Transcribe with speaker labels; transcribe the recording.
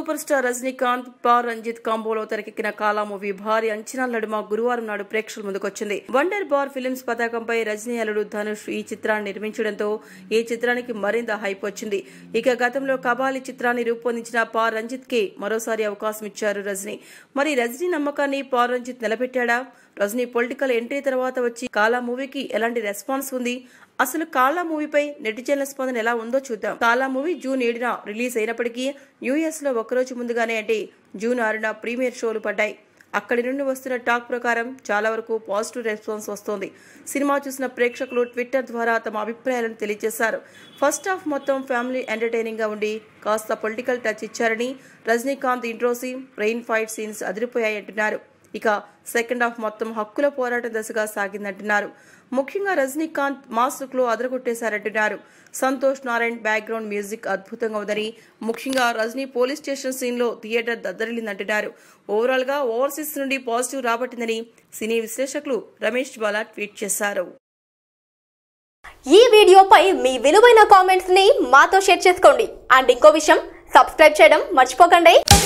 Speaker 1: super star Rajinikanth పా రంజిత్ కాంబోలో తెరకెక్కిన కాలా మూవీ భారీ అంచనాల నడుమ గురువారం నాడు ప్రేక్షకుల ముందుకొచ్చింది వండర్ బార్ ఫిలిమ్స్ పతాకంపై రజనీ అల్లుడు ధనుష్ ఈ చిత్రాన్ని నిర్మించడంతో ఈ చిత్రానికి మరింత హైప్ వచ్చింది ఇక గతంలో కబాలి చిత్రాన్ని రూపొందించిన పా రంజిత్ కి మరోసారి అవకాశం ఇచ్చారు రజనీ మరి రజనీ నమ్మకాన్ని పా రంజిత్ నిలబెట్టాడా రజనీ పొలిటికల్ ఎంట్రీ తర్వాత వచ్చి కాలా మూవీకి ఎలాంటి రెస్పాన్స్ ఉంది అసలు కాలా మూవీపై నెటిజన్ల స్పందన ఎలా ఉందో చూద్దాం కాలా మూవీ జూన్ ఏడున రిలీజ్ అయినప్పటికీ యూఎస్ లో ఒకరోజు ముందుగానే అంటే జూన్ ఆరున ప్రీమియర్ షోలు పడ్డాయి అక్కడి నుండి వస్తున్న టాక్ ప్రకారం చాలా వరకు పాజిటివ్ రెస్పాన్స్ వస్తోంది సినిమా చూసిన ప్రేక్షకులు ట్విట్టర్ ద్వారా తమ అభిప్రాయాలను తెలియజేశారు ఫస్ట్ హాఫ్ మొత్తం ఫ్యామిలీ ఎంటర్టైనింగ్ గా ఉండి కాస్త పొలిటికల్ టచ్ ఇచ్చారని రజనీకాంత్ ఇంట్రోసి రెయిన్ ఫైట్ సీన్స్ అదిరిపోయాయంటున్నారు ఇక సెకండ్ హాఫ్ మొత్తం హక్కుల పోరాట దశగా సాగిందంటున్నారు ముఖ్యంగా రజనీకాంత్ మాస్ లుక్ లో అదరగొట్టేశారంటున్నారు సంతోష్ నారాయణ్ బ్యాక్గ్రౌండ్ మ్యూజిక్ అద్భుతంగా ఉందని ముఖ్యంగా రజనీ పోలీస్ స్టేషన్ సీన్ లో థియేటర్ దద్దరిల్లిందంటున్నారు ఓవరాల్ గా ఓవర్సీస్ నుండి పాజిటివ్ రాబట్టిందని సినీ విశ్లేషకులు రమేష్ బాలా ట్వీట్ చేశారు
Speaker 2: ఈ వీడియోపై మీ విలువైన కామెంట్స్ ని మాతో షేర్ చేసుకోండి అండ్ ఇంకో విషయం సబ్స్క్రైబ్ చేయడం మర్చిపోకండి